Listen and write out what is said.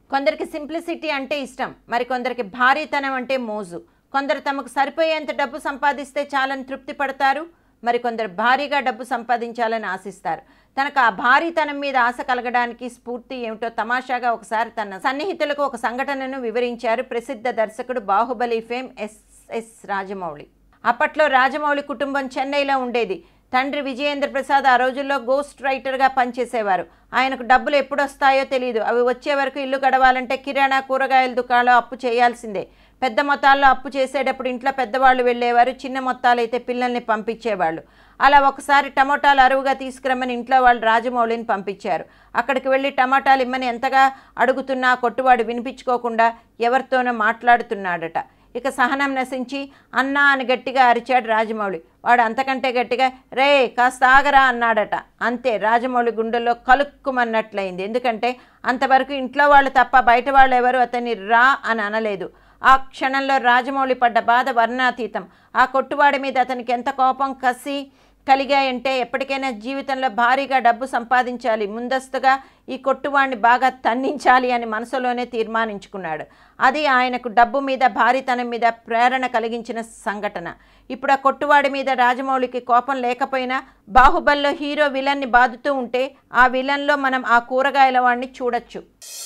కొందరికి సింప్లిసిటీ అంటే ఇష్టం మరి కొందరికి భారీతనం అంటే మోజు కొందరు తమకు సరిపోయేంత డబ్బు సంపాదిస్తే చాలని తృప్తి పడతారు మరి కొందరు భారీగా డబ్బు సంపాదించాలని ఆశిస్తారు తనకు ఆ భారీతనం మీద ఆశ కలగడానికి స్ఫూర్తి ఏమిటో తమాషాగా ఒకసారి తన సన్నిహితులకు ఒక సంఘటనను వివరించారు ప్రసిద్ధ దర్శకుడు బాహుబలి ఫేమ్ ఎస్ఎస్ రాజమౌళి అప్పట్లో రాజమౌళి కుటుంబం చెన్నైలో ఉండేది తండ్రి విజయేంద్ర ప్రసాద్ ఆ రోజుల్లో గోస్ట్ రైటర్గా పనిచేసేవారు ఆయనకు డబ్బులు ఎప్పుడు వస్తాయో తెలియదు అవి వచ్చే వరకు ఇల్లు గడవాలంటే కిరాణా కూరగాయల దుకాణంలో అప్పు చేయాల్సిందే పెద్ద మొత్తాల్లో అప్పు చేసేటప్పుడు ఇంట్లో పెద్దవాళ్ళు వెళ్ళేవారు చిన్న మొత్తాలు అయితే పిల్లల్ని పంపించేవాళ్ళు అలా ఒకసారి టమోటాలు అరువుగా తీసుకురమ్మని ఇంట్లో వాళ్ళు రాజమౌళిని పంపించారు అక్కడికి వెళ్ళి టమాటాలు ఇమ్మని ఎంతగా అడుగుతున్నా ఆ కొట్టువాడు వినిపించుకోకుండా ఎవరితోనో మాట్లాడుతున్నాడట ఇక సహనం నశించి అన్నా అని గట్టిగా అరిచాడు రాజమౌళి వాడు అంతకంటే గట్టిగా రే కాస్త ఆగరా అన్నాడట అంతే రాజమౌళి గుండెల్లో కలుక్కుమన్నట్లయింది ఎందుకంటే అంతవరకు ఇంట్లో వాళ్ళు తప్ప బయట వాళ్ళు ఎవరు అతన్ని రా అని అనలేదు ఆ క్షణంలో రాజమౌళి పడ్డ బాధ వర్ణాతీతం ఆ కొట్టువాడి మీద అతనికి ఎంత కోపం కసి కలిగాయంటే ఎప్పటికైనా జీవితంలో భారీగా డబ్బు సంపాదించాలి ముందస్తుగా ఈ కొట్టువాడిని బాగా తన్నించాలి అని మనసులోనే తీర్మానించుకున్నాడు అది ఆయనకు డబ్బు మీద భారీతనం మీద ప్రేరణ కలిగించిన సంఘటన ఇప్పుడు ఆ కొట్టువాడి మీద రాజమౌళికి కోపం లేకపోయినా బాహుబలిలో హీరో విలన్ని బాదుతూ ఉంటే ఆ విలన్లో మనం ఆ కూరగాయల వాడిని చూడొచ్చు